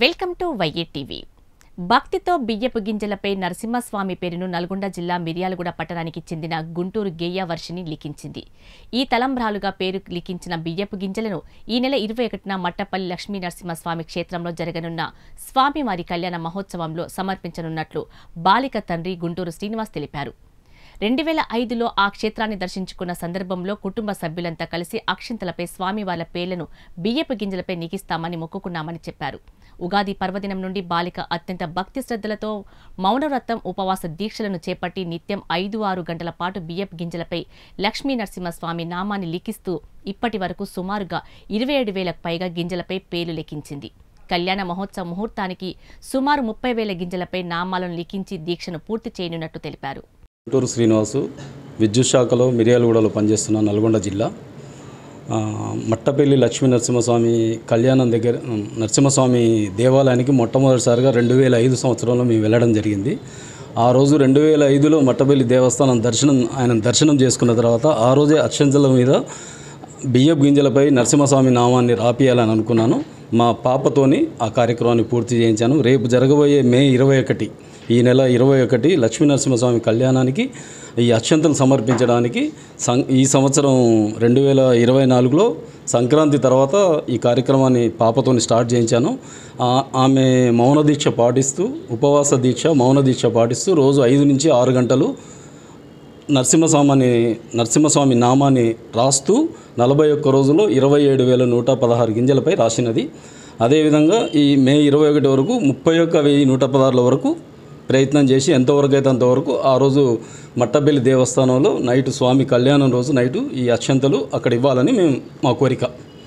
Welcome to వైఏ TV భక్తితో బియ్యపు గింజలపై నరసింహస్వామి పేరును నల్గొండ జిల్లా మిర్యాలగూడ పట్టణానికి చెందిన గుంటూరు గేయ వర్షిని లిఖించింది ఈ తలంబ్రాలుగా పేరు లిఖించిన బియ్యపు గింజలను ఈ నెల ఇరవై ఒకటిన మట్టపల్లి లక్ష్మీ నరసింహస్వామి క్షేత్రంలో జరగనున్న స్వామివారి కళ్యాణ మహోత్సవంలో సమర్పించనున్నట్లు బాలిక తండ్రి గుంటూరు శ్రీనివాస్ తెలిపారు రెండు వేల ఐదులో ఆ క్షేత్రాన్ని దర్శించుకున్న సందర్భంలో కుటుంబ సభ్యులంతా కలిసి అక్షింతలపై స్వామివార్ల పేర్లను బియ్యపు గింజలపై నిగిస్తామని మొక్కుకున్నామని చెప్పారు ఉగాది పర్వదినం నుండి బాలిక అత్యంత భక్తి శ్రద్ధలతో మౌనవ్రతం ఉపవాస దీక్షలను చేపట్టి నిత్యం ఐదు ఆరు గంటల పాటు బియ్యపు గింజలపై లక్ష్మీ నరసింహస్వామి నామాన్ని లిఖిస్తూ ఇప్పటి వరకు సుమారుగా ఇరవై ఏడు వేలకు పైగా గింజలపై పేర్లు లిఖించింది కళ్యాణ మహోత్సవ ముహూర్తానికి సుమారు ముప్పై వేల గింజలపై నామాలను లిఖించి దీక్షను పూర్తి చేయనున్నట్టు తెలిపారు గుంటూరు శ్రీనివాసు విద్యుత్ శాఖలో మిర్యాలగూడలో పనిచేస్తున్న నల్గొండ జిల్లా ఆ, మట్టపల్లి లక్ష్మీ నరసింహస్వామి కళ్యాణం దగ్గర నరసింహస్వామి దేవాలయానికి మొట్టమొదటిసారిగా రెండు వేల ఐదు సంవత్సరంలో మేము వెళ్ళడం జరిగింది ఆ రోజు రెండు వేల ఐదులో మట్టపల్లి దేవస్థానం దర్శనం ఆయన దర్శనం చేసుకున్న తర్వాత ఆ రోజే అక్షంతల మీద బియ్యపు గింజలపై నరసింహస్వామి నామాన్ని రాపియాలని అనుకున్నాను మా పాపతోని ఆ కార్యక్రమాన్ని పూర్తి చేయించాను రేపు జరగబోయే మే ఇరవై ఒకటి ఈ నెల ఇరవై ఒకటి లక్ష్మీ నరసింహస్వామి కళ్యాణానికి ఈ అక్షంతలు సమర్పించడానికి సం ఈ సంవత్సరం రెండు వేల ఇరవై నాలుగులో సంక్రాంతి తర్వాత ఈ కార్యక్రమాన్ని పాపతోని స్టార్ట్ చేయించాను ఆ- ఆమె మౌన దీక్ష పాటిస్తూ ఉపవాస దీక్ష మౌన దీక్ష పాటిస్తూ రోజు ఐదు నుంచి ఆరు గంటలు నరసింహస్వామిని నరసింహస్వామి నామాన్ని రాస్తూ నలభై ఒక్క రోజుల్లో ఇరవై ఏడు వేల నూట పదహారు గింజలపై రాసినది అదేవిధంగా ఈ మే ఇరవై ఒకటి వరకు ముప్పై ఒక్క వెయ్యి నూట పదహారుల వరకు ప్రయత్నం చేసి ఎంతవరకు అయితే అంతవరకు ఆ రోజు మట్టబెల్లి దేవస్థానంలో నైట్ స్వామి కళ్యాణం రోజు నైటు ఈ అక్షంతలు అక్కడ ఇవ్వాలని మేము మా కోరిక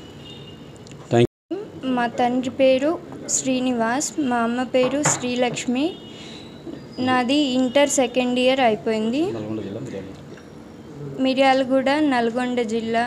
థ్యాంక్ మా తండ్రి పేరు శ్రీనివాస్ మా అమ్మ పేరు శ్రీలక్ష్మి నాది ఇంటర్ సెకండ్ ఇయర్ అయిపోయింది నల్గొండ జిల్లా మిర్యాల. మిర్యాలగూడ నల్గొండ జిల్లా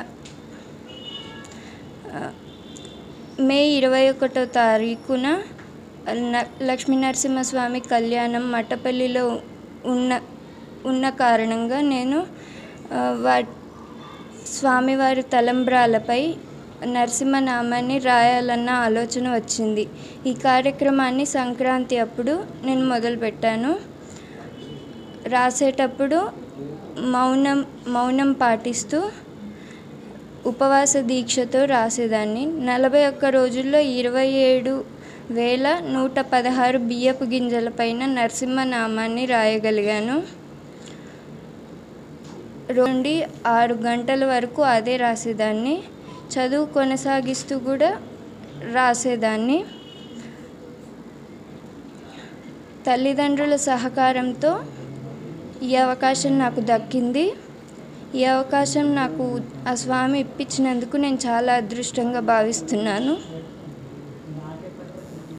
ఆ, మే ఇరవై ఒకటో తారీఖున న- లక్ష్మీ నరసింహస్వామి కళ్యాణం మట్టపల్లిలో ఉన్న ఉన్న కారణంగా నేను ఆ, వా స్వామివారి తలంబ్రాలపై నరసింహనామాన్ని రాయాలన్న ఆలోచన వచ్చింది ఈ కార్యక్రమాన్ని సంక్రాంతి అప్పుడు నేను మొదలుపెట్టాను రాసేటప్పుడు మౌనం మౌనం పాటిస్తూ ఉపవాస దీక్షతో రాసేదాన్ని నలభై ఒక్క రోజుల్లో ఇరవై ఏడు వేల నూట పదహారు బియ్యపు గింజలపైన నరసింహనామాన్ని రాయగలిగాను నుండి ఆరు గంటల వరకు అదే రాసేదాన్ని చదువు కొనసాగిస్తూ కూడా రాసేదాన్ని తల్లిదండ్రుల సహకారంతో ఈ అవకాశం నాకు దక్కింది ఈ అవకాశం నాకు ఆ స్వామి ఇప్పించినందుకు నేను చాలా అదృష్టంగా భావిస్తున్నాను